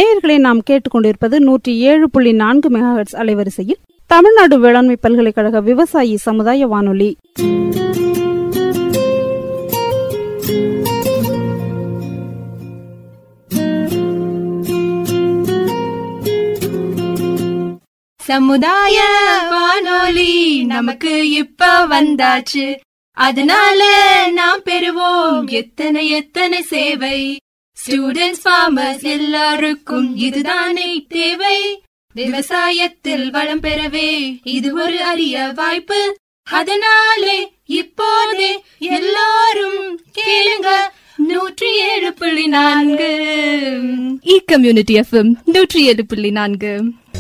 நேயர்களை நாம் கேட்டுக்கொண்டிருப்பது நூற்றி ஏழு புள்ளி நான்கு மெகாஹெட்ஸ் அலைவரிசையில் தமிழ்நாடு வேளாண்மை பல்கலைக்கழக விவசாயி சமுதாய வானொலி சமுதாய வானொலி நமக்கு இப்ப வந்தாச்சு அதனால நாம் பெறுவோம் எத்தனை எத்தனை சேவை ஸ்டூடெண்ட்ஸ் ஃபார்மர்ஸ் எல்லாருக்கும் இதுதானே தேவை விவசாயத்தில் வளம் பெறவே இது ஒரு அரிய வாய்ப்பு அதனாலே இப்போதே எல்லாரும் கேளுங்க நூற்றி ஏழு புள்ளி நான்கு இ கம்யூனிட்டி எஃப்எம் நூற்றி ஏழு புள்ளி நான்கு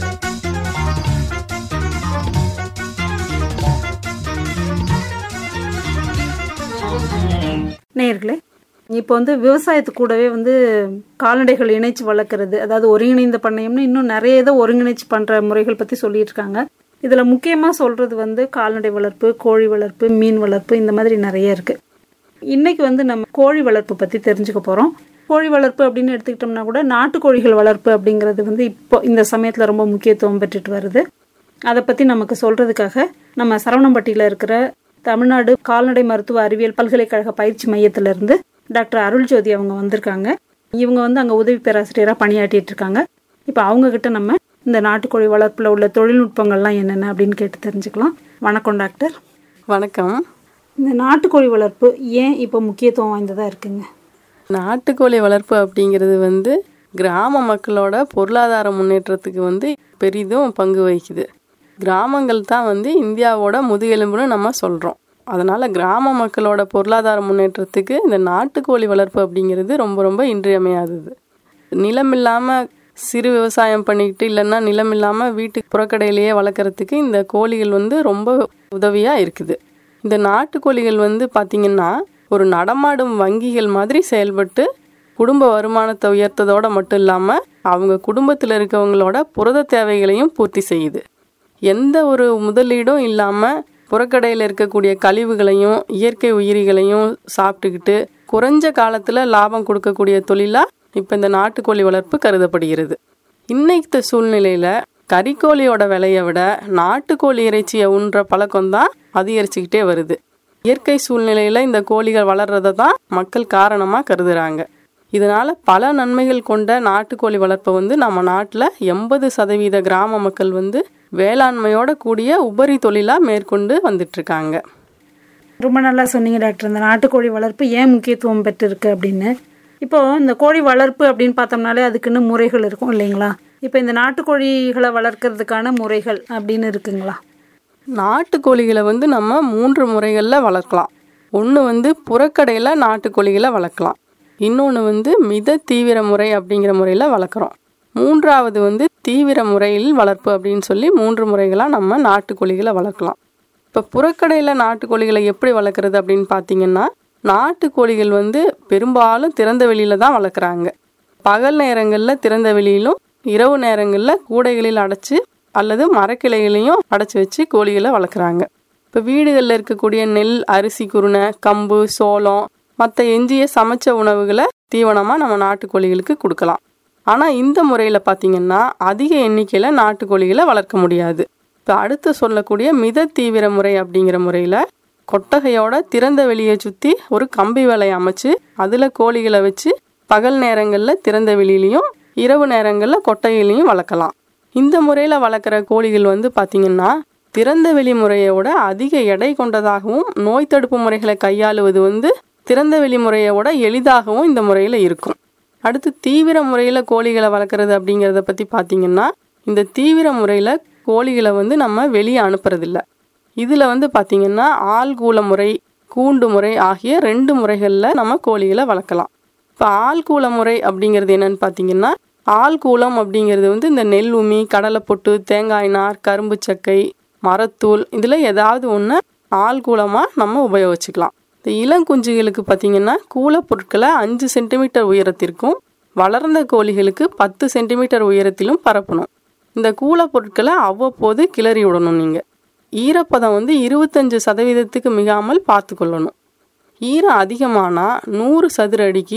நேயர்களே இப்போ வந்து விவசாயத்து கூடவே வந்து கால்நடைகள் இணைச்சு வளர்க்குறது அதாவது ஒருங்கிணைந்த பண்ணையம்னு இன்னும் நிறைய இதை ஒருங்கிணைச்சு பண்ணுற முறைகள் பற்றி சொல்லிட்டு இருக்காங்க இதில் முக்கியமாக சொல்கிறது வந்து கால்நடை வளர்ப்பு கோழி வளர்ப்பு மீன் வளர்ப்பு இந்த மாதிரி நிறைய இருக்குது இன்னைக்கு வந்து நம்ம கோழி வளர்ப்பு பற்றி தெரிஞ்சுக்க போகிறோம் கோழி வளர்ப்பு அப்படின்னு எடுத்துக்கிட்டோம்னா கூட நாட்டுக்கோழிகள் வளர்ப்பு அப்படிங்கிறது வந்து இப்போ இந்த சமயத்தில் ரொம்ப முக்கியத்துவம் பெற்றுட்டு வருது அதை பற்றி நமக்கு சொல்கிறதுக்காக நம்ம சரவணம்பட்டியில் இருக்கிற தமிழ்நாடு கால்நடை மருத்துவ அறிவியல் பல்கலைக்கழக பயிற்சி மையத்திலிருந்து டாக்டர் அருள்ஜோதி அவங்க வந்திருக்காங்க இவங்க வந்து அங்கே உதவி பேராசிரியராக பணியாற்றிட்டு இருக்காங்க இப்போ அவங்க கிட்ட நம்ம இந்த நாட்டுக்கோழி வளர்ப்பில் உள்ள தொழில்நுட்பங்கள்லாம் என்னென்ன அப்படின்னு கேட்டு தெரிஞ்சுக்கலாம் வணக்கம் டாக்டர் வணக்கம் இந்த நாட்டுக்கோழி வளர்ப்பு ஏன் இப்போ முக்கியத்துவம் வாய்ந்ததாக இருக்குங்க நாட்டுக்கோழி வளர்ப்பு அப்படிங்கிறது வந்து கிராம மக்களோட பொருளாதார முன்னேற்றத்துக்கு வந்து பெரிதும் பங்கு வகிக்குது கிராமங்கள் தான் வந்து இந்தியாவோட முதுகெலும்புன்னு நம்ம சொல்கிறோம் அதனால் கிராம மக்களோட பொருளாதார முன்னேற்றத்துக்கு இந்த நாட்டுக்கோழி வளர்ப்பு அப்படிங்கிறது ரொம்ப ரொம்ப இன்றியமையாதது நிலம் இல்லாமல் சிறு விவசாயம் பண்ணிக்கிட்டு இல்லைன்னா நிலம் இல்லாமல் வீட்டுக்கு புறக்கடையிலேயே வளர்க்குறதுக்கு இந்த கோழிகள் வந்து ரொம்ப உதவியாக இருக்குது இந்த நாட்டுக்கோழிகள் வந்து பார்த்திங்கன்னா ஒரு நடமாடும் வங்கிகள் மாதிரி செயல்பட்டு குடும்ப வருமானத்தை உயர்த்ததோட மட்டும் இல்லாமல் அவங்க குடும்பத்தில் இருக்கவங்களோட புரத தேவைகளையும் பூர்த்தி செய்யுது எந்த ஒரு முதலீடும் இல்லாமல் புறக்கடையில் இருக்கக்கூடிய கழிவுகளையும் இயற்கை உயிரிகளையும் சாப்பிட்டுக்கிட்டு குறைஞ்ச காலத்தில் லாபம் கொடுக்கக்கூடிய தொழிலாக இப்போ இந்த நாட்டுக்கோழி வளர்ப்பு கருதப்படுகிறது இன்னைக்கு சூழ்நிலையில் கறிக்கோழியோட விலையை விட நாட்டுக்கோழி இறைச்சியை உண்ற பழக்கம்தான் அதிகரிச்சுக்கிட்டே வருது இயற்கை சூழ்நிலையில் இந்த கோழிகள் வளர்றதை தான் மக்கள் காரணமாக கருதுறாங்க இதனால பல நன்மைகள் கொண்ட நாட்டுக்கோழி வளர்ப்பை வந்து நம்ம நாட்டில் எண்பது சதவீத கிராம மக்கள் வந்து வேளாண்மையோட கூடிய உபரி தொழிலாக மேற்கொண்டு வந்துட்டு இருக்காங்க ரொம்ப நல்லா சொன்னீங்க டாக்டர் இந்த நாட்டுக்கோழி வளர்ப்பு ஏன் முக்கியத்துவம் பெற்றிருக்கு அப்படின்னு இப்போ இந்த கோழி வளர்ப்பு அப்படின்னு பார்த்தோம்னாலே அதுக்குன்னு முறைகள் இருக்கும் இல்லைங்களா இப்போ இந்த நாட்டுக்கோழிகளை வளர்க்கறதுக்கான முறைகள் அப்படின்னு இருக்குங்களா நாட்டுக்கோழிகளை வந்து நம்ம மூன்று முறைகளில் வளர்க்கலாம் ஒன்று வந்து புறக்கடையில் நாட்டுக்கோழிகளை வளர்க்கலாம் இன்னொன்று வந்து மித தீவிர முறை அப்படிங்கிற முறையில் வளர்க்குறோம் மூன்றாவது வந்து தீவிர முறையில் வளர்ப்பு அப்படின்னு சொல்லி மூன்று முறைகளாக நம்ம நாட்டுக்கோழிகளை வளர்க்கலாம் இப்போ புறக்கடையில் நாட்டுக்கோழிகளை எப்படி வளர்க்குறது அப்படின்னு பார்த்தீங்கன்னா நாட்டுக்கோழிகள் வந்து பெரும்பாலும் திறந்த வெளியில் தான் வளர்க்குறாங்க பகல் நேரங்களில் திறந்த வெளியிலும் இரவு நேரங்களில் கூடைகளில் அடைச்சி அல்லது மரக்கிளைகளையும் அடைச்சி வச்சு கோழிகளை வளர்க்குறாங்க இப்போ வீடுகளில் இருக்கக்கூடிய நெல் அரிசி குருணை கம்பு சோளம் மற்ற எஞ்சிய சமைச்ச உணவுகளை தீவனமாக நம்ம நாட்டுக்கோழிகளுக்கு கொடுக்கலாம் ஆனால் இந்த முறையில் பார்த்தீங்கன்னா அதிக எண்ணிக்கையில் நாட்டுக்கோழிகளை வளர்க்க முடியாது இப்போ அடுத்து சொல்லக்கூடிய மித தீவிர முறை அப்படிங்கிற முறையில் கொட்டகையோட திறந்த வெளியை சுற்றி ஒரு கம்பி வலை அமைச்சு அதில் கோழிகளை வச்சு பகல் நேரங்களில் திறந்த வெளியிலையும் இரவு நேரங்களில் கொட்டகையிலையும் வளர்க்கலாம் இந்த முறையில் வளர்க்குற கோழிகள் வந்து பார்த்திங்கன்னா திறந்த வெளி முறையோட அதிக எடை கொண்டதாகவும் நோய் தடுப்பு முறைகளை கையாளுவது வந்து திறந்த வெளி முறையோட எளிதாகவும் இந்த முறையில் இருக்கும் அடுத்து தீவிர முறையில் கோழிகளை வளர்க்குறது அப்படிங்கிறத பற்றி பார்த்தீங்கன்னா இந்த தீவிர முறையில் கோழிகளை வந்து நம்ம வெளியே அனுப்புறதில்ல இதில் வந்து பார்த்திங்கன்னா ஆள்கூல முறை கூண்டு முறை ஆகிய ரெண்டு முறைகளில் நம்ம கோழிகளை வளர்க்கலாம் இப்போ ஆள்கூல முறை அப்படிங்கிறது என்னன்னு பார்த்தீங்கன்னா ஆள்கூலம் அப்படிங்கிறது வந்து இந்த நெல் உமி கடலை பொட்டு தேங்காய் நார் கரும்பு சக்கை மரத்தூள் இதில் ஏதாவது ஒன்று ஆள்கூலமாக நம்ம உபயோகிச்சுக்கலாம் இந்த இளங்குஞ்சுகளுக்கு பார்த்தீங்கன்னா கூலப் பொருட்களை அஞ்சு சென்டிமீட்டர் உயரத்திற்கும் வளர்ந்த கோழிகளுக்கு பத்து சென்டிமீட்டர் உயரத்திலும் பரப்பணும் இந்த கூலப் பொருட்களை அவ்வப்போது கிளறி விடணும் நீங்கள் ஈரப்பதம் வந்து இருபத்தஞ்சு சதவீதத்துக்கு மிகாமல் பார்த்து கொள்ளணும் ஈரம் அதிகமானால் நூறு சதுர அடிக்கு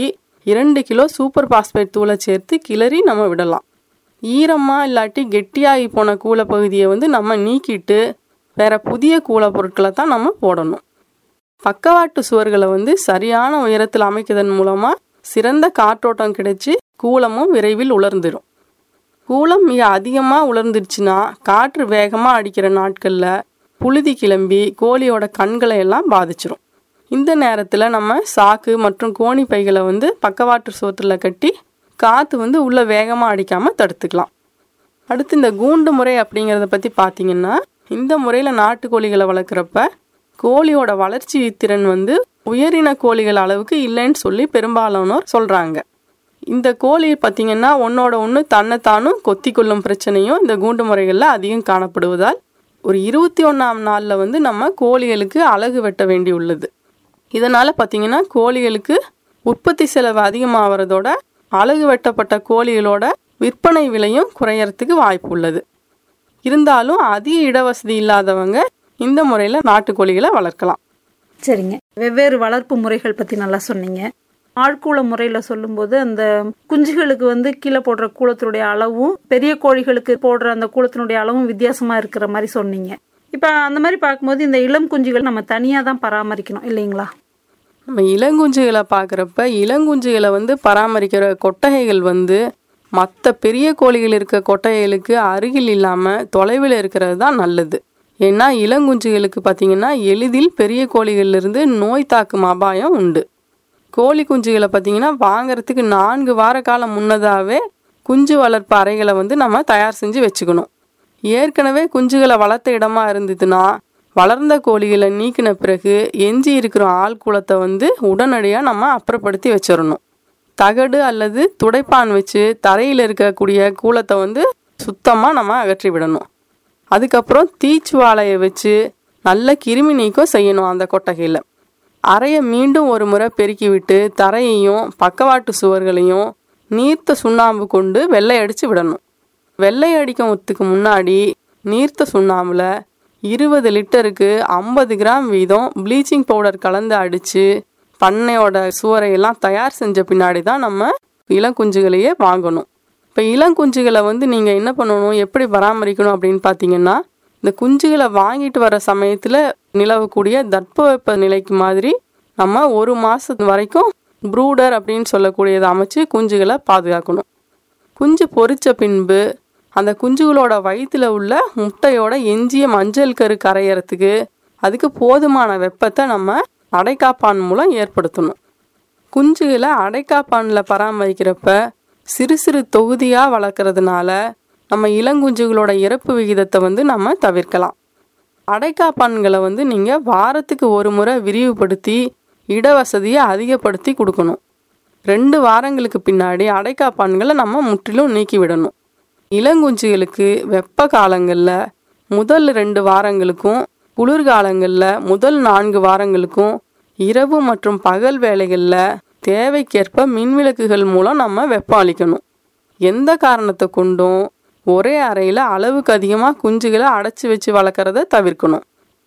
இரண்டு கிலோ சூப்பர் பாஸ்பேட் தூளை சேர்த்து கிளறி நம்ம விடலாம் ஈரமாக இல்லாட்டி கெட்டியாகி போன கூளை பகுதியை வந்து நம்ம நீக்கிட்டு வேற புதிய கூளை பொருட்களை தான் நம்ம போடணும் பக்கவாட்டு சுவர்களை வந்து சரியான உயரத்தில் அமைக்கிறதன் மூலமாக சிறந்த காற்றோட்டம் கிடைச்சி கூலமும் விரைவில் உலர்ந்துடும் கூலம் மிக அதிகமாக உலர்ந்துருச்சுன்னா காற்று வேகமாக அடிக்கிற நாட்களில் புழுதி கிளம்பி கோழியோட கண்களை எல்லாம் பாதிச்சிரும் இந்த நேரத்தில் நம்ம சாக்கு மற்றும் கோணி பைகளை வந்து பக்கவாட்டு சுவத்தில் கட்டி காற்று வந்து உள்ளே வேகமாக அடிக்காமல் தடுத்துக்கலாம் அடுத்து இந்த கூண்டு முறை அப்படிங்கிறத பற்றி பார்த்தீங்கன்னா இந்த முறையில் நாட்டுக்கோழிகளை வளர்க்குறப்ப கோழியோட வளர்ச்சி திறன் வந்து உயரின கோழிகள் அளவுக்கு இல்லைன்னு சொல்லி பெரும்பாலானோர் சொல்கிறாங்க இந்த கோழி பார்த்தீங்கன்னா ஒன்னோட ஒன்று தன்னைத்தானும் கொத்தி கொள்ளும் பிரச்சனையும் இந்த கூண்டு முறைகளில் அதிகம் காணப்படுவதால் ஒரு இருபத்தி ஒன்றாம் நாளில் வந்து நம்ம கோழிகளுக்கு அழகு வெட்ட வேண்டி உள்ளது இதனால் பார்த்தீங்கன்னா கோழிகளுக்கு உற்பத்தி செலவு அதிகமாகிறதோட அழகு வெட்டப்பட்ட கோழிகளோட விற்பனை விலையும் குறையறதுக்கு வாய்ப்பு உள்ளது இருந்தாலும் அதிக இடவசதி இல்லாதவங்க இந்த முறையில் நாட்டுக்கோழிகளை வளர்க்கலாம் சரிங்க வெவ்வேறு வளர்ப்பு முறைகள் பற்றி நல்லா சொன்னீங்க ஆழ்கூள முறையில் சொல்லும்போது அந்த குஞ்சுகளுக்கு வந்து கீழே போடுற கூளத்தினுடைய அளவும் பெரிய கோழிகளுக்கு போடுற அந்த கூளத்தினுடைய அளவும் வித்தியாசமாக இருக்கிற மாதிரி சொன்னீங்க இப்போ அந்த மாதிரி பார்க்கும்போது இந்த இளம் குஞ்சுகள் நம்ம தனியாக தான் பராமரிக்கணும் இல்லைங்களா நம்ம இளங்குஞ்சுகளை பார்க்குறப்ப இளங்குஞ்சுகளை வந்து பராமரிக்கிற கொட்டகைகள் வந்து மற்ற பெரிய கோழிகள் இருக்க கொட்டகைகளுக்கு அருகில் இல்லாமல் தொலைவில் இருக்கிறது தான் நல்லது ஏன்னா இளங்குஞ்சுகளுக்கு பார்த்தீங்கன்னா எளிதில் பெரிய கோழிகளிலிருந்து நோய் தாக்கும் அபாயம் உண்டு கோழி குஞ்சுகளை பார்த்தீங்கன்னா வாங்குறதுக்கு நான்கு வார காலம் முன்னதாகவே குஞ்சு வளர்ப்பு அறைகளை வந்து நம்ம தயார் செஞ்சு வச்சுக்கணும் ஏற்கனவே குஞ்சுகளை வளர்த்த இடமா இருந்ததுன்னா வளர்ந்த கோழிகளை நீக்கின பிறகு எஞ்சி இருக்கிற ஆள் கூலத்தை வந்து உடனடியாக நம்ம அப்புறப்படுத்தி வச்சிடணும் தகடு அல்லது துடைப்பான் வச்சு தரையில் இருக்கக்கூடிய கூலத்தை வந்து சுத்தமாக நம்ம அகற்றி விடணும் அதுக்கப்புறம் தீச்சுவாலையை வச்சு நல்ல கிருமி நீக்கம் செய்யணும் அந்த கொட்டகையில் அறையை மீண்டும் ஒரு முறை பெருக்கி விட்டு தரையையும் பக்கவாட்டு சுவர்களையும் நீர்த்த சுண்ணாம்பு கொண்டு வெள்ளை அடித்து விடணும் வெள்ளை அடிக்கிறதுக்கு முன்னாடி நீர்த்த சுண்ணாம்பில் இருபது லிட்டருக்கு ஐம்பது கிராம் வீதம் ப்ளீச்சிங் பவுடர் கலந்து அடித்து பண்ணையோட சுவரையெல்லாம் தயார் செஞ்ச பின்னாடி தான் நம்ம இளங்குஞ்சுகளையே வாங்கணும் இப்போ இளங்குஞ்சுகளை வந்து நீங்கள் என்ன பண்ணணும் எப்படி பராமரிக்கணும் அப்படின்னு பார்த்தீங்கன்னா இந்த குஞ்சுகளை வாங்கிட்டு வர சமயத்தில் நிலவக்கூடிய தட்பவெப்ப நிலைக்கு மாதிரி நம்ம ஒரு மாதம் வரைக்கும் ப்ரூடர் அப்படின்னு சொல்லக்கூடியதை அமைச்சு குஞ்சுகளை பாதுகாக்கணும் குஞ்சு பொரிச்ச பின்பு அந்த குஞ்சுகளோட வயிற்றுல உள்ள முட்டையோட எஞ்சிய மஞ்சள் கரு கரையறதுக்கு அதுக்கு போதுமான வெப்பத்தை நம்ம அடைக்காப்பான் மூலம் ஏற்படுத்தணும் குஞ்சுகளை அடைக்காப்பானில் பராமரிக்கிறப்ப சிறு சிறு தொகுதியாக வளர்க்குறதுனால நம்ம இளங்குஞ்சுகளோட இறப்பு விகிதத்தை வந்து நம்ம தவிர்க்கலாம் அடைக்காப்பான்களை வந்து நீங்கள் வாரத்துக்கு ஒரு முறை விரிவுபடுத்தி இடவசதியை அதிகப்படுத்தி கொடுக்கணும் ரெண்டு வாரங்களுக்கு பின்னாடி அடைக்காப்பான்களை நம்ம முற்றிலும் நீக்கி விடணும் இளங்குஞ்சுகளுக்கு வெப்ப காலங்களில் முதல் ரெண்டு வாரங்களுக்கும் குளிர்காலங்களில் முதல் நான்கு வாரங்களுக்கும் இரவு மற்றும் பகல் வேளைகளில் தேவைக்கேற்ப மின்விளக்குகள் மூலம் நம்ம வெப்பம் அளிக்கணும் எந்த காரணத்தை கொண்டும் ஒரே அறையில் அளவுக்கு அதிகமாக குஞ்சுகளை அடைச்சி வச்சு வளர்க்குறத தவிர்க்கணும்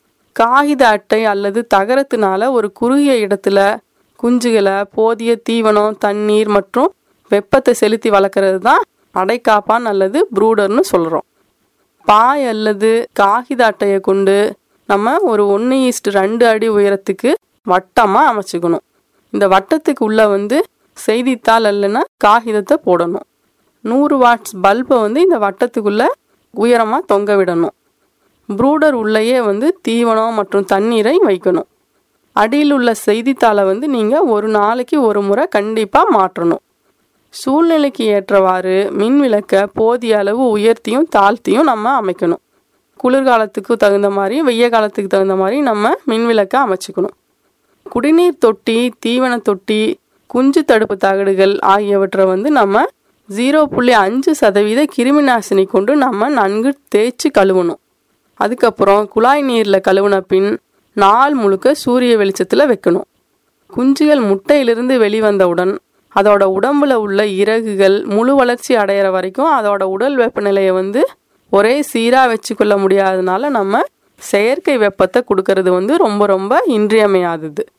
காகித அட்டை அல்லது தகரத்தினால ஒரு குறுகிய இடத்துல குஞ்சுகளை போதிய தீவனம் தண்ணீர் மற்றும் வெப்பத்தை செலுத்தி வளர்க்குறது தான் அடைக்காப்பான் அல்லது ப்ரூடர்னு சொல்கிறோம் பாய் அல்லது காகித அட்டையை கொண்டு நம்ம ஒரு ஒன்று ஈஸ்ட் ரெண்டு அடி உயரத்துக்கு வட்டமாக அமைச்சுக்கணும் இந்த வட்டத்துக்கு உள்ள வந்து செய்தித்தாள் இல்லைன்னா காகிதத்தை போடணும் நூறு வாட்ஸ் பல்பை வந்து இந்த வட்டத்துக்குள்ள உயரமாக தொங்க விடணும் ப்ரூடர் உள்ளேயே வந்து தீவனம் மற்றும் தண்ணீரை வைக்கணும் அடியில் உள்ள செய்தித்தாளை வந்து நீங்கள் ஒரு நாளைக்கு ஒரு முறை கண்டிப்பாக மாற்றணும் சூழ்நிலைக்கு ஏற்றவாறு மின் விளக்கை போதிய அளவு உயர்த்தியும் தாழ்த்தியும் நம்ம அமைக்கணும் குளிர்காலத்துக்கு தகுந்த மாதிரி வெய்ய காலத்துக்கு தகுந்த மாதிரி நம்ம மின் விளக்கை அமைச்சுக்கணும் குடிநீர் தொட்டி தீவன தொட்டி குஞ்சு தடுப்பு தகடுகள் ஆகியவற்றை வந்து நம்ம ஜீரோ புள்ளி அஞ்சு சதவீத கிருமி நாசினி கொண்டு நம்ம நன்கு தேய்ச்சி கழுவணும் அதுக்கப்புறம் குழாய் நீரில் கழுவுன பின் நாள் முழுக்க சூரிய வெளிச்சத்தில் வைக்கணும் குஞ்சுகள் முட்டையிலிருந்து வெளிவந்தவுடன் அதோட உடம்புல உள்ள இறகுகள் முழு வளர்ச்சி அடையிற வரைக்கும் அதோட உடல் வெப்பநிலையை வந்து ஒரே சீராக வச்சுக்கொள்ள முடியாதனால நம்ம செயற்கை வெப்பத்தை கொடுக்கறது வந்து ரொம்ப ரொம்ப இன்றியமையாதது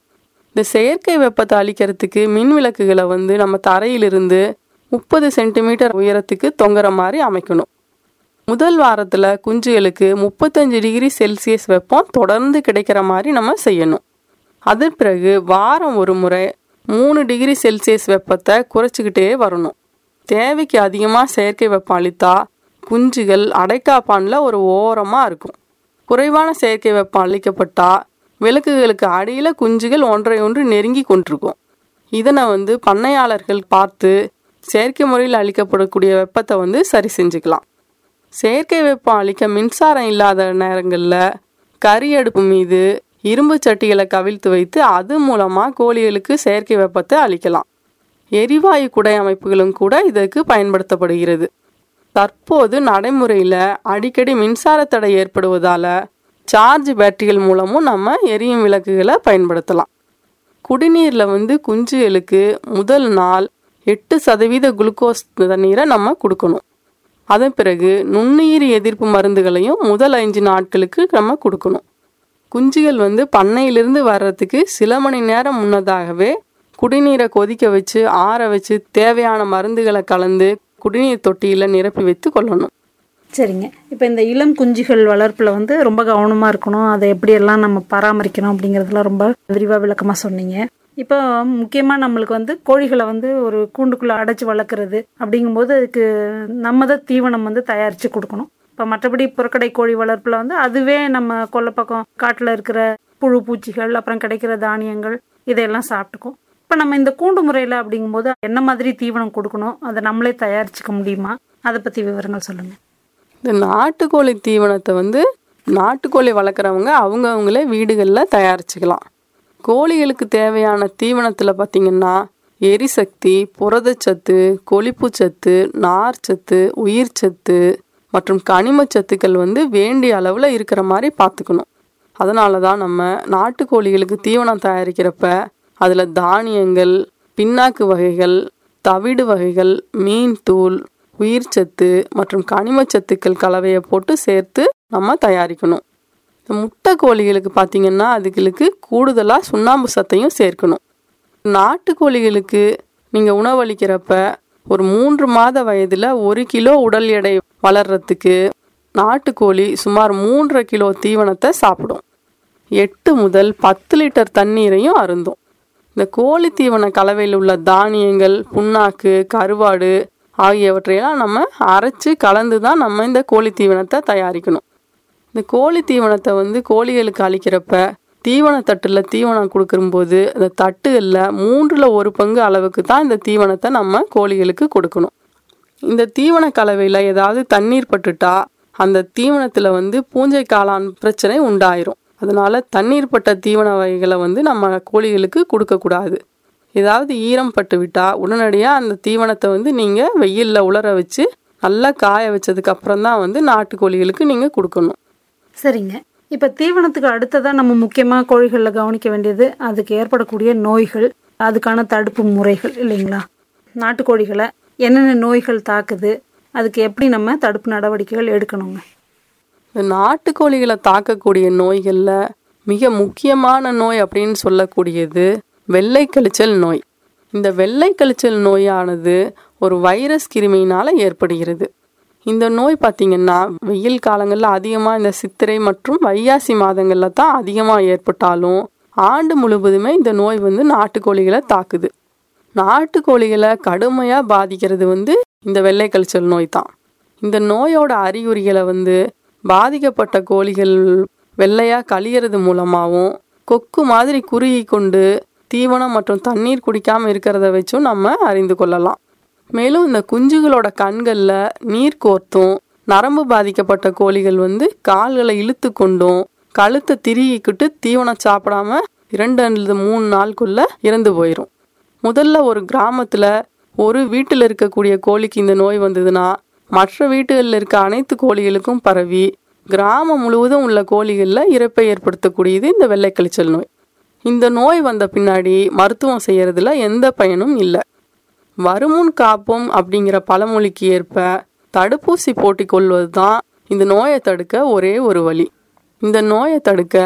இந்த செயற்கை வெப்பத்தை அளிக்கிறதுக்கு மின் விளக்குகளை வந்து நம்ம தரையிலிருந்து முப்பது சென்டிமீட்டர் உயரத்துக்கு தொங்குற மாதிரி அமைக்கணும் முதல் வாரத்தில் குஞ்சுகளுக்கு முப்பத்தஞ்சு டிகிரி செல்சியஸ் வெப்பம் தொடர்ந்து கிடைக்கிற மாதிரி நம்ம செய்யணும் அதன் பிறகு வாரம் ஒரு முறை மூணு டிகிரி செல்சியஸ் வெப்பத்தை குறைச்சிக்கிட்டே வரணும் தேவைக்கு அதிகமாக செயற்கை வெப்பம் அளித்தா குஞ்சுகள் அடைக்காப்பானில் ஒரு ஓரமாக இருக்கும் குறைவான செயற்கை வெப்பம் அளிக்கப்பட்டா விளக்குகளுக்கு அடியில் குஞ்சுகள் ஒன்றை ஒன்று நெருங்கி கொண்டிருக்கும் இதனை வந்து பண்ணையாளர்கள் பார்த்து செயற்கை முறையில் அளிக்கப்படக்கூடிய வெப்பத்தை வந்து சரி செஞ்சுக்கலாம் செயற்கை வெப்பம் அளிக்க மின்சாரம் இல்லாத நேரங்களில் கறி அடுப்பு மீது இரும்பு சட்டிகளை கவிழ்த்து வைத்து அது மூலமாக கோழிகளுக்கு செயற்கை வெப்பத்தை அளிக்கலாம் எரிவாயு குடை அமைப்புகளும் கூட இதற்கு பயன்படுத்தப்படுகிறது தற்போது நடைமுறையில் அடிக்கடி மின்சார தடை ஏற்படுவதால் சார்ஜ் பேட்டரிகள் மூலமும் நம்ம எரியும் விளக்குகளை பயன்படுத்தலாம் குடிநீரில் வந்து குஞ்சுகளுக்கு முதல் நாள் எட்டு சதவீத குளுக்கோஸ் தண்ணீரை நம்ம கொடுக்கணும் அதன் பிறகு நுண்ணுயிர் எதிர்ப்பு மருந்துகளையும் முதல் ஐந்து நாட்களுக்கு நம்ம கொடுக்கணும் குஞ்சுகள் வந்து பண்ணையிலிருந்து வர்றதுக்கு சில மணி நேரம் முன்னதாகவே குடிநீரை கொதிக்க வச்சு ஆற வச்சு தேவையான மருந்துகளை கலந்து குடிநீர் தொட்டியில் நிரப்பி வைத்து கொள்ளணும் சரிங்க இப்போ இந்த இளம் குஞ்சுகள் வளர்ப்பில் வந்து ரொம்ப கவனமாக இருக்கணும் அதை எப்படியெல்லாம் நம்ம பராமரிக்கணும் அப்படிங்கிறதுலாம் ரொம்ப விரிவாக விளக்கமாக சொன்னீங்க இப்போ முக்கியமாக நம்மளுக்கு வந்து கோழிகளை வந்து ஒரு கூண்டுக்குள்ளே அடைச்சி வளர்க்குறது அப்படிங்கும்போது அதுக்கு நம்ம தான் தீவனம் வந்து தயாரித்து கொடுக்கணும் இப்போ மற்றபடி புறக்கடை கோழி வளர்ப்பில் வந்து அதுவே நம்ம கொல்லைப்பக்கம் காட்டில் இருக்கிற புழு பூச்சிகள் அப்புறம் கிடைக்கிற தானியங்கள் இதையெல்லாம் சாப்பிட்டுக்கும் இப்போ நம்ம இந்த கூண்டு முறையில் அப்படிங்கும்போது என்ன மாதிரி தீவனம் கொடுக்கணும் அதை நம்மளே தயாரிச்சுக்க முடியுமா அதை பற்றி விவரங்கள் சொல்லுங்கள் இந்த நாட்டுக்கோழி தீவனத்தை வந்து நாட்டுக்கோழி வளர்க்குறவங்க அவங்க அவங்களே வீடுகளில் தயாரிச்சுக்கலாம் கோழிகளுக்கு தேவையான தீவனத்தில் பார்த்திங்கன்னா எரிசக்தி புரதச்சத்து கொழிப்புச்சத்து நார்ச்சத்து உயிர்ச்சத்து மற்றும் கனிமச்சத்துக்கள் வந்து வேண்டிய அளவில் இருக்கிற மாதிரி பார்த்துக்கணும் அதனால தான் நம்ம நாட்டுக்கோழிகளுக்கு தீவனம் தயாரிக்கிறப்ப அதில் தானியங்கள் பின்னாக்கு வகைகள் தவிடு வகைகள் மீன் தூள் உயிர்ச்சத்து மற்றும் கனிமச்சத்துக்கள் கலவையை போட்டு சேர்த்து நம்ம தயாரிக்கணும் இந்த முட்டை கோழிகளுக்கு பார்த்திங்கன்னா அதுகளுக்கு கூடுதலாக சுண்ணாம்பு சத்தையும் சேர்க்கணும் நாட்டுக்கோழிகளுக்கு நீங்கள் உணவளிக்கிறப்ப ஒரு மூன்று மாத வயதில் ஒரு கிலோ உடல் எடை வளர்றதுக்கு நாட்டுக்கோழி சுமார் மூன்றரை கிலோ தீவனத்தை சாப்பிடும் எட்டு முதல் பத்து லிட்டர் தண்ணீரையும் அருந்தும் இந்த கோழி தீவன கலவையில் உள்ள தானியங்கள் புண்ணாக்கு கருவாடு ஆகியவற்றையெல்லாம் நம்ம அரைச்சு கலந்து தான் நம்ம இந்த கோழி தீவனத்தை தயாரிக்கணும் இந்த கோழி தீவனத்தை வந்து கோழிகளுக்கு அளிக்கிறப்ப தீவன தட்டில் தீவனம் கொடுக்கும்போது அந்த தட்டுகளில் மூன்றில் ஒரு பங்கு அளவுக்கு தான் இந்த தீவனத்தை நம்ம கோழிகளுக்கு கொடுக்கணும் இந்த தீவன கலவையில் ஏதாவது தண்ணீர் பட்டுட்டா அந்த தீவனத்தில் வந்து பூஞ்சை காளான் பிரச்சனை உண்டாயிரும் அதனால தண்ணீர் பட்ட தீவன வகைகளை வந்து நம்ம கோழிகளுக்கு கொடுக்கக்கூடாது ஏதாவது ஈரம் பட்டு விட்டா உடனடியாக அந்த தீவனத்தை வந்து நீங்கள் வெயிலில் உலர வச்சு நல்லா காய வச்சதுக்கு அப்புறம் தான் வந்து நாட்டுக்கோழிகளுக்கு நீங்கள் கொடுக்கணும் சரிங்க இப்போ தீவனத்துக்கு அடுத்ததாக நம்ம முக்கியமாக கோழிகளில் கவனிக்க வேண்டியது அதுக்கு ஏற்படக்கூடிய நோய்கள் அதுக்கான தடுப்பு முறைகள் இல்லைங்களா நாட்டுக்கோழிகளை என்னென்ன நோய்கள் தாக்குது அதுக்கு எப்படி நம்ம தடுப்பு நடவடிக்கைகள் எடுக்கணுங்க இந்த நாட்டுக்கோழிகளை தாக்கக்கூடிய நோய்களில் மிக முக்கியமான நோய் அப்படின்னு சொல்லக்கூடியது வெள்ளை கழிச்சல் நோய் இந்த வெள்ளை கழிச்சல் நோயானது ஒரு வைரஸ் கிருமியினால் ஏற்படுகிறது இந்த நோய் பார்த்திங்கன்னா வெயில் காலங்களில் அதிகமாக இந்த சித்திரை மற்றும் வைகாசி மாதங்களில் தான் அதிகமாக ஏற்பட்டாலும் ஆண்டு முழுவதுமே இந்த நோய் வந்து நாட்டுக்கோழிகளை தாக்குது நாட்டுக்கோழிகளை கடுமையாக பாதிக்கிறது வந்து இந்த வெள்ளை கழிச்சல் நோய் தான் இந்த நோயோட அறிகுறிகளை வந்து பாதிக்கப்பட்ட கோழிகள் வெள்ளையாக கழியறது மூலமாகவும் கொக்கு மாதிரி குறுகி கொண்டு தீவனம் மற்றும் தண்ணீர் குடிக்காமல் இருக்கிறத வச்சும் நம்ம அறிந்து கொள்ளலாம் மேலும் இந்த குஞ்சுகளோட கண்களில் நீர் கோர்த்தும் நரம்பு பாதிக்கப்பட்ட கோழிகள் வந்து கால்களை இழுத்து கொண்டும் கழுத்தை திருகிக்கிட்டு தீவனம் சாப்பிடாம இரண்டு அல்லது மூணு நாளுக்குள்ள இறந்து போயிடும் முதல்ல ஒரு கிராமத்தில் ஒரு வீட்டில் இருக்கக்கூடிய கோழிக்கு இந்த நோய் வந்ததுன்னா மற்ற வீடுகளில் இருக்க அனைத்து கோழிகளுக்கும் பரவி கிராமம் முழுவதும் உள்ள கோழிகளில் இறப்பை ஏற்படுத்தக்கூடியது இந்த வெள்ளை கழிச்சல் நோய் இந்த நோய் வந்த பின்னாடி மருத்துவம் செய்யறதுல எந்த பயனும் இல்லை வருமுன் காப்போம் அப்படிங்கிற பழமொழிக்கு ஏற்ப தடுப்பூசி போட்டிக் கொள்வது தான் இந்த நோயை தடுக்க ஒரே ஒரு வழி இந்த நோயை தடுக்க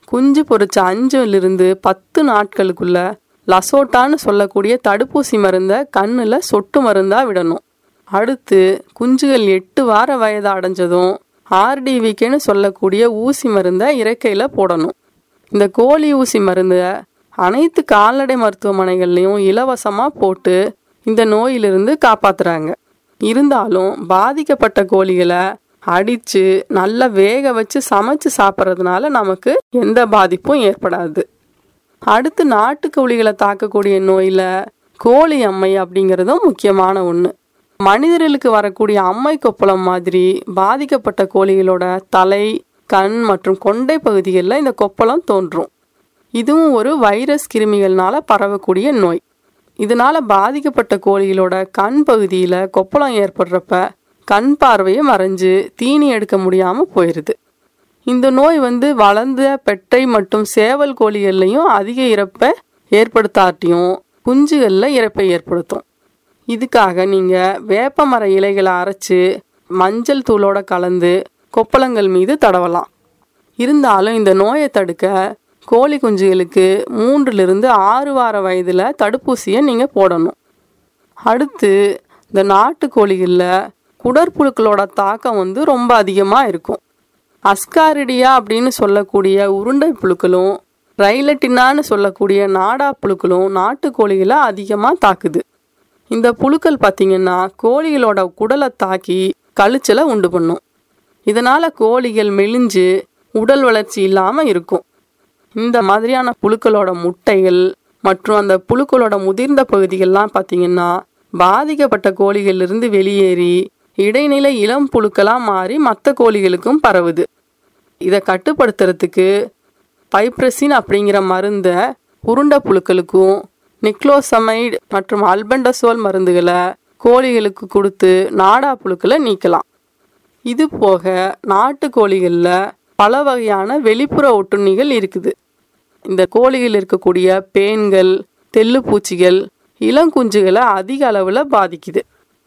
குஞ்சு பொரிச்ச அஞ்சுலிருந்து பத்து நாட்களுக்குள்ள லசோட்டான்னு சொல்லக்கூடிய தடுப்பூசி மருந்தை கண்ணில் சொட்டு மருந்தா விடணும் அடுத்து குஞ்சுகள் எட்டு வார வயது அடைஞ்சதும் ஆர்டிவிக்கேன்னு சொல்லக்கூடிய ஊசி மருந்தை இறக்கையில் போடணும் இந்த கோழி ஊசி மருந்தை அனைத்து கால்நடை மருத்துவமனைகள்லையும் இலவசமாக போட்டு இந்த நோயிலிருந்து காப்பாத்துறாங்க இருந்தாலும் பாதிக்கப்பட்ட கோழிகளை அடித்து நல்லா வேக வச்சு சமைச்சு சாப்பிட்றதுனால நமக்கு எந்த பாதிப்பும் ஏற்படாது அடுத்து நாட்டுக்கோழிகளை தாக்கக்கூடிய நோயில் கோழி அம்மை அப்படிங்கிறதும் முக்கியமான ஒன்று மனிதர்களுக்கு வரக்கூடிய அம்மை கொப்பளம் மாதிரி பாதிக்கப்பட்ட கோழிகளோட தலை கண் மற்றும் கொண்டை பகுதிகளில் இந்த கொப்பளம் தோன்றும் இதுவும் ஒரு வைரஸ் கிருமிகள்னால பரவக்கூடிய நோய் இதனால பாதிக்கப்பட்ட கோழிகளோட கண் பகுதியில் கொப்பளம் ஏற்படுறப்ப கண் பார்வையை மறைஞ்சு தீனி எடுக்க முடியாமல் போயிடுது இந்த நோய் வந்து வளர்ந்த பெட்டை மற்றும் சேவல் கோழிகள்லையும் அதிக இறப்பை ஏற்படுத்தாட்டியும் குஞ்சுகளில் இறப்பை ஏற்படுத்தும் இதுக்காக நீங்கள் வேப்பமர இலைகளை அரைச்சு மஞ்சள் தூளோட கலந்து கொப்பளங்கள் மீது தடவலாம் இருந்தாலும் இந்த நோயை தடுக்க கோழி குஞ்சுகளுக்கு மூன்றிலிருந்து ஆறு வார வயதில் தடுப்பூசியை நீங்கள் போடணும் அடுத்து இந்த நாட்டுக்கோழிகளில் குடற்புழுக்களோட தாக்கம் வந்து ரொம்ப அதிகமாக இருக்கும் அஸ்காரிடியா அப்படின்னு சொல்லக்கூடிய உருண்டை புழுக்களும் ரைலட்டினான்னு சொல்லக்கூடிய நாடா புழுக்களும் நாட்டுக்கோழிகளை அதிகமாக தாக்குது இந்த புழுக்கள் பார்த்திங்கன்னா கோழிகளோட குடலை தாக்கி கழிச்சலை உண்டு பண்ணும் இதனால் கோழிகள் மெலிஞ்சு உடல் வளர்ச்சி இல்லாமல் இருக்கும் இந்த மாதிரியான புழுக்களோட முட்டைகள் மற்றும் அந்த புழுக்களோட முதிர்ந்த பகுதிகள்லாம் பார்த்திங்கன்னா பாதிக்கப்பட்ட கோழிகளிலிருந்து வெளியேறி இடைநிலை இளம் புழுக்களாக மாறி மற்ற கோழிகளுக்கும் பரவுது இதை கட்டுப்படுத்துறதுக்கு பைப்ரசின் அப்படிங்கிற மருந்தை உருண்டை புழுக்களுக்கும் நிக்ளோசமைடு மற்றும் அல்பெண்டசோல் மருந்துகளை கோழிகளுக்கு கொடுத்து நாடா புழுக்களை நீக்கலாம் இது போக நாட்டு கோழிகளில் பல வகையான வெளிப்புற ஒட்டுண்ணிகள் இருக்குது இந்த கோழிகள் இருக்கக்கூடிய பேன்கள் தெல்லுப்பூச்சிகள் இளங்குஞ்சுகளை அதிக அளவில் பாதிக்குது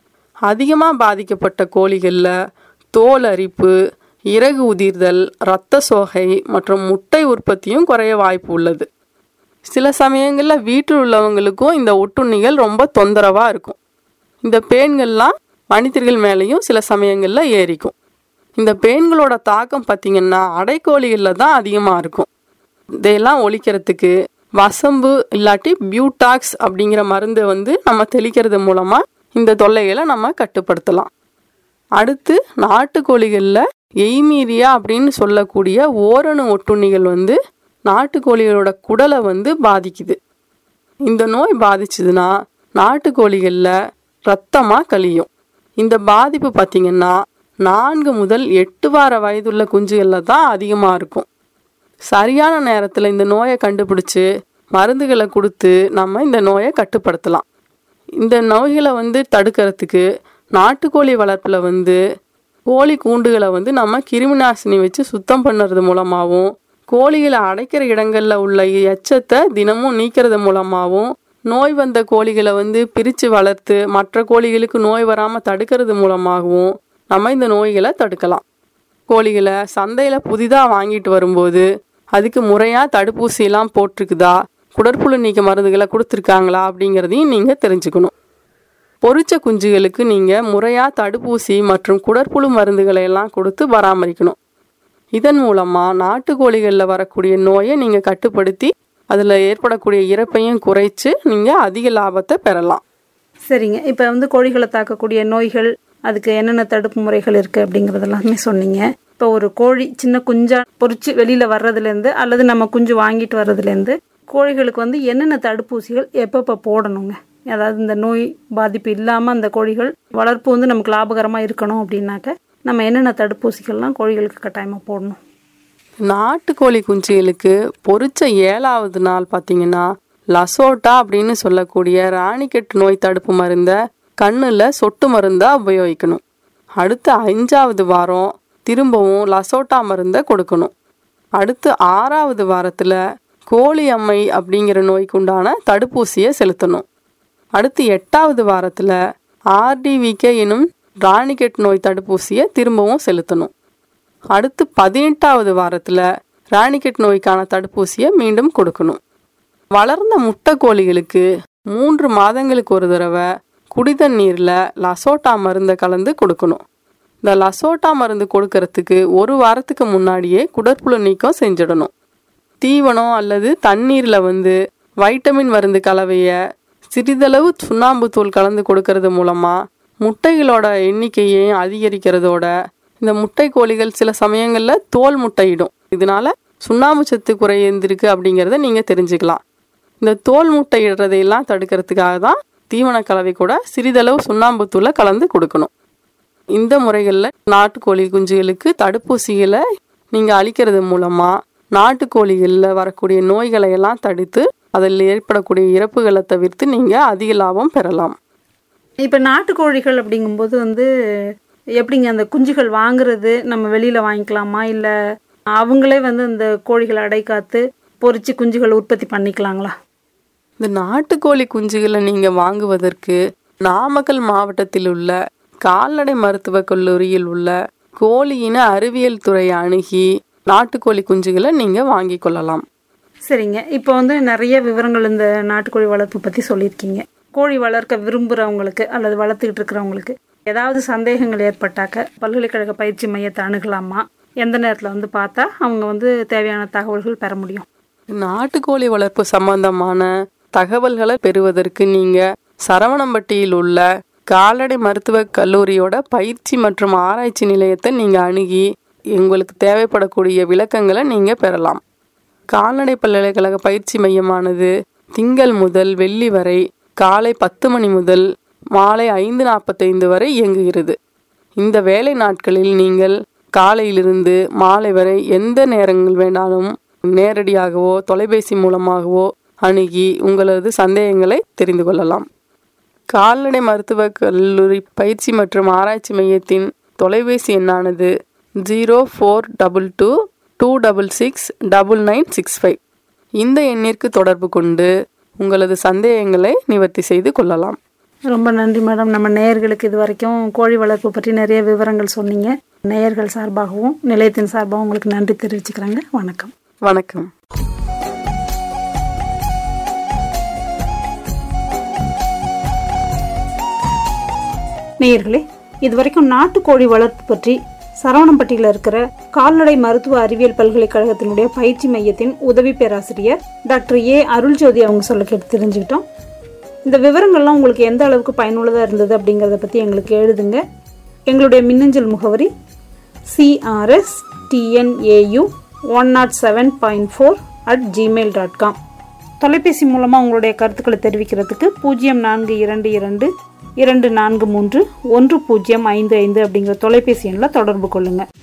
அதிகமாக பாதிக்கப்பட்ட கோழிகளில் தோல் அரிப்பு இறகு உதிர்தல் இரத்த சோகை மற்றும் முட்டை உற்பத்தியும் குறைய வாய்ப்பு உள்ளது சில சமயங்களில் வீட்டில் உள்ளவங்களுக்கும் இந்த ஒட்டுண்ணிகள் ரொம்ப தொந்தரவாக இருக்கும் இந்த பேன்கள்லாம் மனிதர்கள் மேலேயும் சில சமயங்களில் ஏறிக்கும் இந்த பேன்களோட தாக்கம் பார்த்திங்கன்னா அடைக்கோழிகளில் தான் அதிகமாக இருக்கும் இதையெல்லாம் ஒழிக்கிறதுக்கு வசம்பு இல்லாட்டி பியூட்டாக்ஸ் அப்படிங்கிற மருந்தை வந்து நம்ம தெளிக்கிறது மூலமாக இந்த தொல்லைகளை நம்ம கட்டுப்படுத்தலாம் அடுத்து நாட்டுக்கோழிகளில் எய்மீரியா அப்படின்னு சொல்லக்கூடிய ஓரணு ஒட்டுண்ணிகள் வந்து நாட்டுக்கோழிகளோட குடலை வந்து பாதிக்குது இந்த நோய் பாதிச்சதுன்னா நாட்டுக்கோழிகளில் ரத்தமாக கழியும் இந்த பாதிப்பு பார்த்திங்கன்னா நான்கு முதல் எட்டு வார வயதுள்ள குஞ்சுகளில் தான் அதிகமாக இருக்கும் சரியான நேரத்தில் இந்த நோயை கண்டுபிடிச்சு மருந்துகளை கொடுத்து நம்ம இந்த நோயை கட்டுப்படுத்தலாம் இந்த நோய்களை வந்து தடுக்கிறதுக்கு நாட்டுக்கோழி வளர்ப்பில் வந்து கோழி கூண்டுகளை வந்து நம்ம கிருமிநாசினி வச்சு சுத்தம் பண்ணுறது மூலமாகவும் கோழிகளை அடைக்கிற இடங்களில் உள்ள எச்சத்தை தினமும் நீக்கிறது மூலமாகவும் நோய் வந்த கோழிகளை வந்து பிரித்து வளர்த்து மற்ற கோழிகளுக்கு நோய் வராமல் தடுக்கிறது மூலமாகவும் நம்ம இந்த நோய்களை தடுக்கலாம் கோழிகளை சந்தையில் புதிதாக வாங்கிட்டு வரும்போது அதுக்கு முறையாக தடுப்பூசியெல்லாம் போட்டிருக்குதா குடற்புழு நீக்க மருந்துகளை கொடுத்துருக்காங்களா அப்படிங்கிறதையும் நீங்கள் தெரிஞ்சுக்கணும் பொரிச்ச குஞ்சுகளுக்கு நீங்கள் முறையாக தடுப்பூசி மற்றும் குடற்புழு மருந்துகளை எல்லாம் கொடுத்து பராமரிக்கணும் இதன் மூலமாக நாட்டுக்கோழிகளில் வரக்கூடிய நோயை நீங்கள் கட்டுப்படுத்தி அதில் ஏற்படக்கூடிய இறப்பையும் குறைச்சு நீங்கள் அதிக லாபத்தை பெறலாம் சரிங்க இப்போ வந்து கோழிகளை தாக்கக்கூடிய நோய்கள் அதுக்கு என்னென்ன தடுப்பு முறைகள் இருக்குது அப்படிங்கிறதெல்லாமே சொன்னீங்க இப்போ ஒரு கோழி சின்ன குஞ்சா பொறிச்சு வெளியில் வர்றதுலேருந்து அல்லது நம்ம குஞ்சு வாங்கிட்டு வர்றதுலேருந்து கோழிகளுக்கு வந்து என்னென்ன தடுப்பூசிகள் எப்பப்போ போடணுங்க அதாவது இந்த நோய் பாதிப்பு இல்லாமல் அந்த கோழிகள் வளர்ப்பு வந்து நமக்கு லாபகரமாக இருக்கணும் அப்படின்னாக்க நம்ம என்னென்ன தடுப்பூசிகள்லாம் கோழிகளுக்கு கட்டாயமாக போடணும் நாட்டுக்கோழி குஞ்சுகளுக்கு பொரிச்ச ஏழாவது நாள் பார்த்தீங்கன்னா லசோட்டா அப்படின்னு சொல்லக்கூடிய ராணிக்கெட்டு நோய் தடுப்பு மருந்தை கண்ணில் சொட்டு மருந்தாக உபயோகிக்கணும் அடுத்த அஞ்சாவது வாரம் திரும்பவும் லசோட்டா மருந்தை கொடுக்கணும் அடுத்து ஆறாவது வாரத்தில் கோழி அம்மை அப்படிங்கிற நோய்க்கு உண்டான தடுப்பூசியை செலுத்தணும் அடுத்து எட்டாவது வாரத்தில் ஆர்டிவிகே எனும் ராணிகெட் நோய் தடுப்பூசியை திரும்பவும் செலுத்தணும் அடுத்து பதினெட்டாவது வாரத்தில் ராணிக்கெட் நோய்க்கான தடுப்பூசியை மீண்டும் கொடுக்கணும் வளர்ந்த முட்டை கோழிகளுக்கு மூன்று மாதங்களுக்கு ஒரு தடவை குடிதண்ணீரில் லசோட்டா மருந்தை கலந்து கொடுக்கணும் இந்த லசோட்டா மருந்து கொடுக்கறதுக்கு ஒரு வாரத்துக்கு முன்னாடியே குடற்புழு நீக்கம் செஞ்சிடணும் தீவனம் அல்லது தண்ணீரில் வந்து வைட்டமின் மருந்து கலவையை சிறிதளவு சுண்ணாம்பு தூள் கலந்து கொடுக்கறது மூலமாக முட்டைகளோட எண்ணிக்கையையும் அதிகரிக்கிறதோட இந்த முட்டை கோழிகள் சில சமயங்களில் தோல் முட்டையிடும் இதனால சுண்ணாம்பு சத்து குறைந்திருக்கு அப்படிங்கிறத நீங்கள் தெரிஞ்சுக்கலாம் இந்த தோல் முட்டையிடுறதையெல்லாம் தடுக்கிறதுக்காக தான் தீவன கலவை கூட சிறிதளவு சுண்ணாம்பு தூளை கலந்து கொடுக்கணும் இந்த முறைகளில் நாட்டுக்கோழி குஞ்சுகளுக்கு தடுப்பூசிகளை நீங்கள் அளிக்கிறது மூலமாக நாட்டுக்கோழிகளில் வரக்கூடிய நோய்களை எல்லாம் தடுத்து அதில் ஏற்படக்கூடிய இறப்புகளை தவிர்த்து நீங்கள் அதிக லாபம் பெறலாம் இப்போ நாட்டுக்கோழிகள் அப்படிங்கும்போது வந்து எப்படிங்க அந்த குஞ்சுகள் வாங்குறது நம்ம வெளியில் வாங்கிக்கலாமா இல்லை அவங்களே வந்து அந்த கோழிகளை அடை காத்து பொறிச்சு குஞ்சுகள் உற்பத்தி பண்ணிக்கலாங்களா இந்த நாட்டுக்கோழி குஞ்சுகளை நீங்கள் வாங்குவதற்கு நாமக்கல் மாவட்டத்தில் உள்ள கால்நடை மருத்துவக் கல்லூரியில் உள்ள கோழி இன அறிவியல் துறையை அணுகி நாட்டுக்கோழி குஞ்சுகளை நீங்கள் வாங்கி கொள்ளலாம் சரிங்க இப்போ வந்து நிறைய விவரங்கள் இந்த நாட்டுக்கோழி வளர்ப்பு பற்றி சொல்லியிருக்கீங்க கோழி வளர்க்க விரும்புகிறவங்களுக்கு அல்லது வளர்த்துக்கிட்டு இருக்கிறவங்களுக்கு ஏதாவது சந்தேகங்கள் ஏற்பட்டாக்க பல்கலைக்கழக பயிற்சி மையத்தை அணுகலாமா எந்த நேரத்தில் வந்து பார்த்தா அவங்க வந்து தேவையான தகவல்கள் பெற முடியும் நாட்டுக்கோழி வளர்ப்பு சம்பந்தமான தகவல்களை பெறுவதற்கு நீங்கள் சரவணம்பட்டியில் உள்ள கால்நடை மருத்துவக் கல்லூரியோட பயிற்சி மற்றும் ஆராய்ச்சி நிலையத்தை நீங்கள் அணுகி உங்களுக்கு தேவைப்படக்கூடிய விளக்கங்களை நீங்கள் பெறலாம் கால்நடை பல்கலைக்கழக பயிற்சி மையமானது திங்கள் முதல் வெள்ளி வரை காலை பத்து மணி முதல் மாலை ஐந்து நாற்பத்தைந்து வரை இயங்குகிறது இந்த வேலை நாட்களில் நீங்கள் காலையிலிருந்து மாலை வரை எந்த நேரங்கள் வேணாலும் நேரடியாகவோ தொலைபேசி மூலமாகவோ அணுகி உங்களது சந்தேகங்களை தெரிந்து கொள்ளலாம் கால்நடை மருத்துவக் கல்லூரி பயிற்சி மற்றும் ஆராய்ச்சி மையத்தின் தொலைபேசி எண்ணானது zero four double two two double six double nine six five இந்த எண்ணிற்கு தொடர்பு கொண்டு உங்களது சந்தேகங்களை நிவர்த்தி செய்து கொள்ளலாம் ரொம்ப நன்றி மேடம் நம்ம நேயர்களுக்கு இது வரைக்கும் கோழி வளர்ப்பு பற்றி நிறைய விவரங்கள் சொன்னீங்க நேயர்கள் சார்பாகவும் நிலையத்தின் சார்பாகவும் உங்களுக்கு நன்றி தெரிவிச்சுக்கிறேங்க வணக்கம் வணக்கம் நேயர்களே இதுவரைக்கும் நாட்டுக்கோழி வளர்ப்பு பற்றி சரவணம்பட்டியில் இருக்கிற கால்நடை மருத்துவ அறிவியல் பல்கலைக்கழகத்தினுடைய பயிற்சி மையத்தின் உதவி பேராசிரியர் டாக்டர் ஏ அருள்ஜோதி அவங்க சொல்ல கேட்டு தெரிஞ்சுக்கிட்டோம் இந்த விவரங்கள்லாம் உங்களுக்கு எந்த அளவுக்கு பயனுள்ளதாக இருந்தது அப்படிங்கிறத பற்றி எங்களுக்கு எழுதுங்க எங்களுடைய மின்னஞ்சல் முகவரி CRS TNAU one nought seven point four at Gmail dot com தொலைபேசி மூலமாக உங்களுடைய கருத்துக்களை தெரிவிக்கிறதுக்கு பூஜ்ஜியம் நான்கு இரண்டு இரண்டு இரண்டு நான்கு மூன்று ஒன்று பூஜ்ஜியம் ஐந்து ஐந்து அப்படிங்கிற தொலைபேசி எண்ணில் தொடர்பு கொள்ளுங்கள்